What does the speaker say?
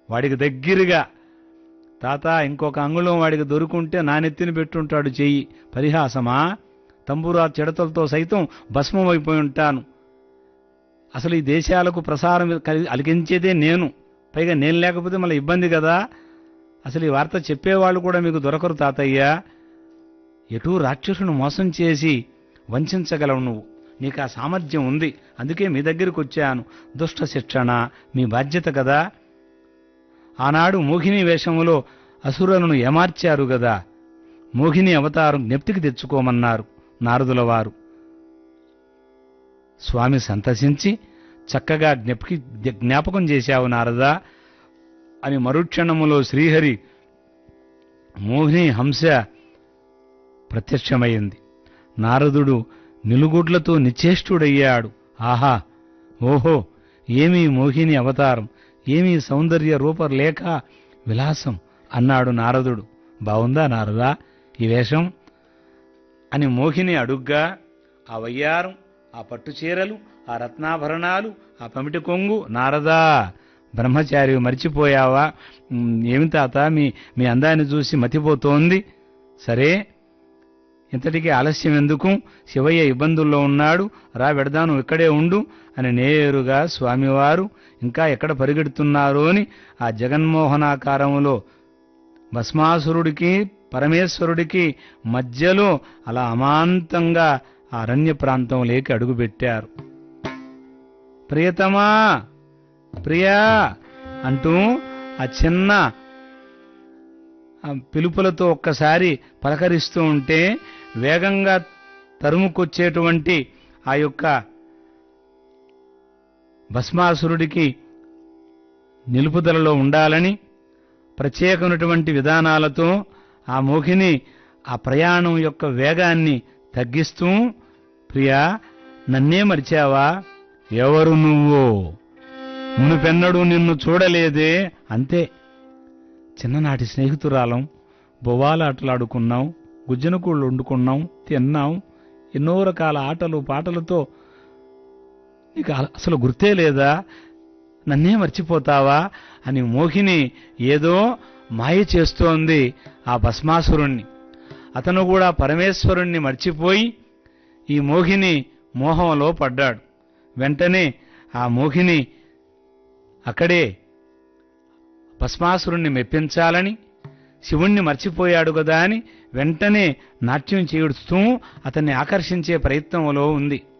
వాడికి దగ్గరగా తాత ఇంకొక అంగుళం వాడికి దొరుకుంటే నా నెత్తిన పెట్టుంటాడు చెయ్యి పరిహాసమా తంబురా చెడతలతో సైతం భస్మమైపోయి ఉంటాను అసలు ఈ దేశాలకు ప్రసారం కలి- అలిగించేదే నేను పైగా నేను లేకపోతే మళ్ళీ ఇబ్బంది కదా అసలు ఈ వార్త చెప్పేవాళ్ళు కూడా మీకు దొరకరు తాతయ్య ఎటూ రాక్షసును మోసం చేసి వంచగలవు నువ్వు నీకు ఆ సామర్థ్యం ఉంది అందుకే మీ దగ్గరికి వచ్చాను దుష్ట శిక్షణ మీ బాధ్యత కదా ఆనాడు మోహిని వేషములో అసురులను ఏమార్చారు గదా మోహిని అవతారం జ్ఞప్తికి తెచ్చుకోమన్నారు నారదుల వారు స్వామి సంతసించి చక్కగా జ్ఞప్కి జ్ఞాపకం చేశావు నారదా అని మరుక్షణములో శ్రీహరి మోహిని హంస ప్రత్యక్షమైంది నారదుడు నిలుగుడ్లతో నిశ్చేష్టుడయ్యాడు ఆహా ఓహో ఏమీ మోహిని అవతారం ఏమీ సౌందర్య రూపలేఖ విలాసం అన్నాడు నారదుడు బావుందా నారదా ఈ వేషం అని మోహిని అడుగ్గా ఆ వయ్యారం ఆ పట్టు చీరలు ఆ రత్నాభరణాలు ఆ పమిటి కొంగు నారదా బ్రహ్మచారి మర్చిపోయావా ఉమ్, ఏమి తాత మీ మీ అందాన్ని చూసి మతిపోతోంది సరే ఇంతటికి ఆలస్యం ఎందుకు శివయ్య ఇబ్బందుల్లో ఉన్నాడు రా వెడదాను ఇక్కడే ఉండు అని నేరుగా స్వామివారు ఇంకా ఎక్కడ పరిగెడుతున్నారో అని ఆ జగన్మోహనాకారములో భస్మాసురుడికి పరమేశ్వరుడికి మధ్యలో అలా అమాంతంగా ఆ అరణ్య ప్రాంతంలోకి అడుగుపెట్టారు ప్రియతమా ప్రియా అంటూ ఆ చిన్న ఆ పిలుపులతో ఒక్కసారి పలకరిస్తూ ఉంటే వేగంగా తరుముకొచ్చేటువంటి ఆ యొక్క భస్మాసురుడికి నిలుపుదలలో ఉండాలని ప్రత్యేకమైనటువంటి విధానాలతో ఆ మోహిని ఆ ప్రయాణం యొక్క వేగాన్ని తగ్గిస్తూ ప్రియా నన్నే మరిచావా ఎవరు నువ్వు మునుపెన్నడూ నిన్ను చూడలేదే అంతే చిన్ననాటి స్నేహితురాలం బొవ్వాలాటలాడుకున్నాం గుజ్జనకూళ్ళు వండుకున్నాం తిన్నాం ఎన్నో రకాల ఆటలు పాటలతో నీకు అ- అసలు గుర్తే లేదా నన్నే మర్చిపోతావా అని మోహిని ఏదో మాయ చేస్తోంది ఆ భస్మాసురుణ్ణి అతను కూడా పరమేశ్వరుణ్ణి మర్చిపోయి ఈ మోహిని మోహంలో పడ్డాడు వెంటనే ఆ మోహిని అక్కడే భస్మాసురుణ్ణి మెప్పించాలని శివుణ్ణి మర్చిపోయాడు కదా అని వెంటనే నాట్యం చేయుడుతూ అతన్ని ఆకర్షించే ప్రయత్నంలో ఉంది